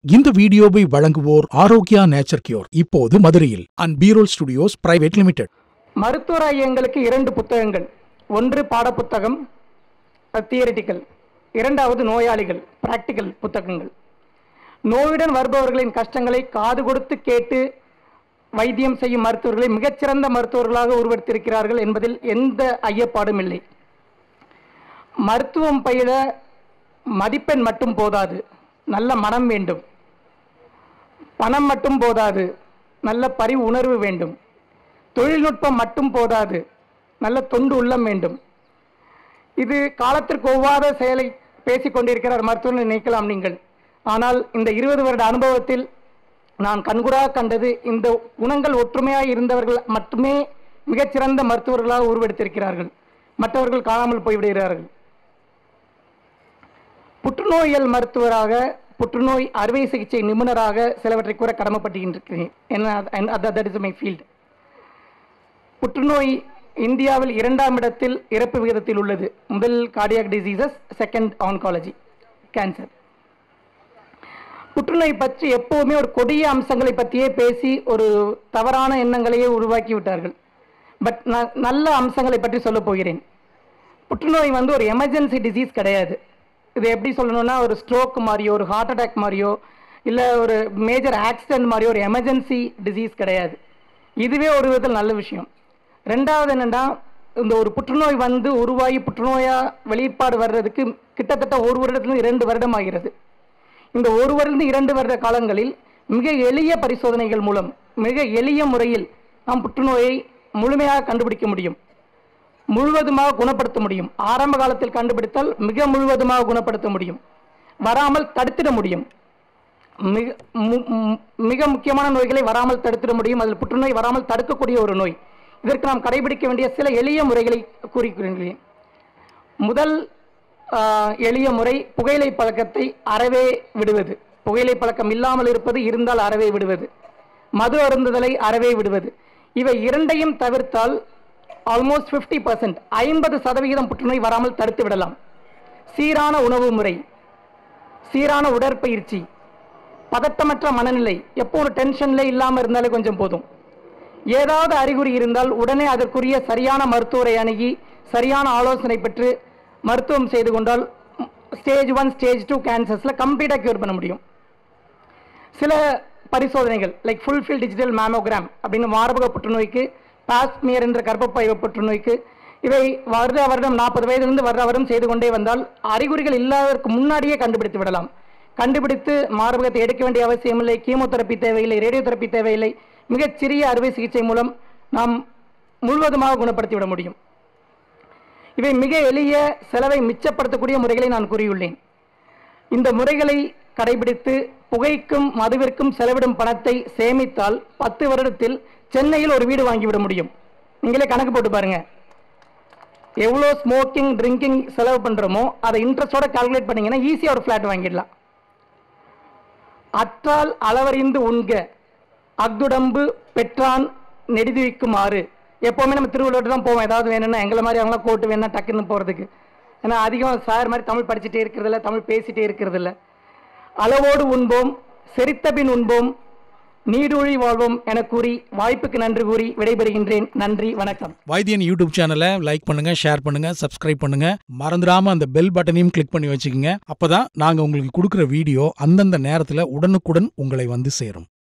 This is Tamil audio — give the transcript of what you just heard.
இந்த வீடியோவை வழங்குவோர் ஆரோக்கியா நேச்சர் கியூர் இப்போது மதுரையில் அண்ட் பீரோல் ஸ்டுடியோஸ் பிரைவேட் லிமிடெட் மருத்துவர் ஐயங்களுக்கு இரண்டு புத்தகங்கள் ஒன்று பாடப்புத்தகம் தியரிட்டிக்கல் இரண்டாவது நோயாளிகள் பிராக்டிக்கல் புத்தகங்கள் நோயுடன் வருபவர்களின் கஷ்டங்களை காது கொடுத்து கேட்டு வைத்தியம் செய்யும் மருத்துவர்களை மிகச்சிறந்த மருத்துவர்களாக உருவெடுத்திருக்கிறார்கள் என்பதில் எந்த ஐயப்பாடும் இல்லை மருத்துவம் பயில மதிப்பெண் மட்டும் போதாது நல்ல மனம் வேண்டும் பணம் மட்டும் போதாது நல்ல பரிவு உணர்வு வேண்டும் தொழில்நுட்பம் மட்டும் போதாது நல்ல தொண்டு உள்ளம் வேண்டும் இது காலத்திற்கு ஒவ்வாத செயலை பேசிக் கொண்டிருக்கிறார் மருத்துவர் நினைக்கலாம் நீங்கள் ஆனால் இந்த இருபது வருட அனுபவத்தில் நான் கண்கூடாக கண்டது இந்த குணங்கள் ஒற்றுமையாக இருந்தவர்கள் மட்டுமே மிகச்சிறந்த மருத்துவர்களாக உருவெடுத்திருக்கிறார்கள் மற்றவர்கள் காணாமல் போய்விடுகிறார்கள் புற்றுநோயியல் மருத்துவராக புற்றுநோய் அறுவை சிகிச்சை நிபுணராக சிலவற்றை கூற கடமைப்பட்டிருக்கிறேன் என்ன தட் இஸ் மை ஃபீல்டு புற்றுநோய் இந்தியாவில் இரண்டாம் இடத்தில் இறப்பு விகிதத்தில் உள்ளது முதல் cardiac diseases second oncology cancer புற்றுநோய் பற்றி எப்போவுமே ஒரு கொடிய அம்சங்களை பற்றியே பேசி ஒரு தவறான எண்ணங்களையே உருவாக்கி விட்டார்கள் பட் நான் நல்ல அம்சங்களை பற்றி சொல்ல போகிறேன் புற்றுநோய் வந்து ஒரு எமர்ஜென்சி டிசீஸ் கிடையாது இது எப்படி சொல்லணும்னா ஒரு ஸ்ட்ரோக் மாதிரியோ ஒரு ஹார்ட் அட்டாக் மாதிரியோ இல்லை ஒரு மேஜர் ஆக்சிடென்ட் மாதிரியோ ஒரு எமர்ஜென்சி டிசீஸ் கிடையாது இதுவே ஒரு விதத்தில் நல்ல விஷயம் ரெண்டாவது என்னென்னா இந்த ஒரு புற்றுநோய் வந்து உருவாகி புற்றுநோயாக வெளிப்பாடு வர்றதுக்கு கிட்டத்தட்ட ஒரு வருடத்துல இரண்டு வருடம் ஆகிறது இந்த ஒரு வருடம் இரண்டு வருட காலங்களில் மிக எளிய பரிசோதனைகள் மூலம் மிக எளிய முறையில் நாம் புற்றுநோயை முழுமையாக கண்டுபிடிக்க முடியும் முழுவதுமாக குணப்படுத்த முடியும் ஆரம்ப காலத்தில் கண்டுபிடித்தால் மிக முழுவதுமாக குணப்படுத்த முடியும் வராமல் தடுத்திட முடியும் மிக மு- மு- மிக முக்கியமான நோய்களை வராமல் தடுத்திட முடியும் அதில் புற்றுநோய் வராமல் தடுக்கக்கூடிய ஒரு நோய் இதற்கு நாம் கடைபிடிக்க வேண்டிய சில எளிய முறைகளை கூறிக்கிறேன் முதல் ஆஹ், எளிய முறை புகையிலை பழக்கத்தை அறவே விடுவது புகையிலை பழக்கம் இல்லாமல் இருப்பது இருந்தால் அறவே விடுவது மது அருந்துதலை அறவே விடுவது இவை இரண்டையும் தவிர்த்தால் ஆல்மோஸ்ட் 50% பர்சன்ட் ஐம்பது சதவிகிதம் புற்றுநோய் வராமல் தடுத்து விடலாம் சீரான உணவு முறை சீரான உடற்பயிற்சி பதட்டமற்ற மனநிலை எப்போ ஒரு டென்ஷன்ல இல்லாமல் இருந்தாலே கொஞ்சம் போதும் ஏதாவது அறிகுறி இருந்தால் உடனே அதற்குரிய சரியான மருத்துவரை அணுகி சரியான ஆலோசனை பெற்று மருத்துவம் செய்து கொண்டால் ஸ்டேஜ் ஒன் ஸ்டேஜ் டூ கேன்சர்ஸில் கம்ப்ளீட்டாக க்யூர் பண்ண முடியும் சில பரிசோதனைகள் லைக் ஃபுல்ஃபில் டிஜிட்டல் மேமோகிராம் அப்படின்னு மார்பக புற்றுநோய்க்கு பாஸ்மியர் என்ற கர்ப்பப்பை புற்றுநோய்க்கு இவை வருட வருடம் நாற்பது வயதிலிருந்து வருட வருடம் செய்து கொண்டே வந்தால் அறிகுறிகள் இல்லாததற்கு முன்னாடியே கண்டுபிடித்து விடலாம் கண்டுபிடித்து மார்பகத்தை எடுக்க வேண்டிய அவசியமில்லை கீமோதெரப்பி தேவையில்லை ரேடியோதெரப்பி தேவையில்லை மிகச் சிறிய அறுவை சிகிச்சை மூலம் நாம் முழுவதுமாக குணப்படுத்தி விட முடியும் இவை மிக எளிய செலவை மிச்சப்படுத்தக்கூடிய முறைகளை நான் கூறியுள்ளேன் இந்த முறைகளை கடைபிடித்து புகைக்கும் மதுவிற்கும் செலவிடும் பணத்தை சேமித்தால் பத்து வருடத்தில் சென்னையில் ஒரு வீடு வாங்கிவிட முடியும் நீங்களே கணக்கு போட்டு பாருங்க எவ்வளோ ஸ்மோக்கிங் ட்ரிங்கிங் செலவு பண்ணுறோமோ அதை இன்ட்ரெஸ்டோட கால்குலேட் பண்ணீங்கன்னா ஈஸியாக ஒரு ஃப்ளாட் வாங்கிடலாம் அற்றால் அளவறிந்து உண்க அக்துடம்பு பெற்றான் நெடிதுவிக்குமாறு எப்போவுமே நம்ம திருவள்ளுவர் தான் போவோம் ஏதாவது வேணும்னா எங்களை மாதிரி அவங்களாம் கோட்டு வேணும்னா டக்குன்னு போகிறதுக்கு ஏன்னா அதிகம் சார் மாதிரி தமிழ் படிச்சுட்டே இருக்கிறதில்ல தமிழ் பேசிட்டே இருக்கிறதில்ல அளவோடு உண்போம் செரித்தபின் உண்போம் நீடூழி வாழ்வோம் என கூறி வாய்ப்புக்கு நன்றி கூறி விடைபெறுகின்றேன் நன்றி வணக்கம் வைத்தியன் யூடியூப் சேனலை லைக் பண்ணுங்க ஷேர் பண்ணுங்க சப்ஸ்கிரைப் பண்ணுங்க மறந்துடாம அந்த பெல் பட்டனையும் கிளிக் பண்ணி வச்சுக்கோங்க அப்பதான் நாங்க உங்களுக்கு கொடுக்குற வீடியோ அந்தந்த நேரத்துல உடனுக்குடன் உங்களை வந்து சேரும்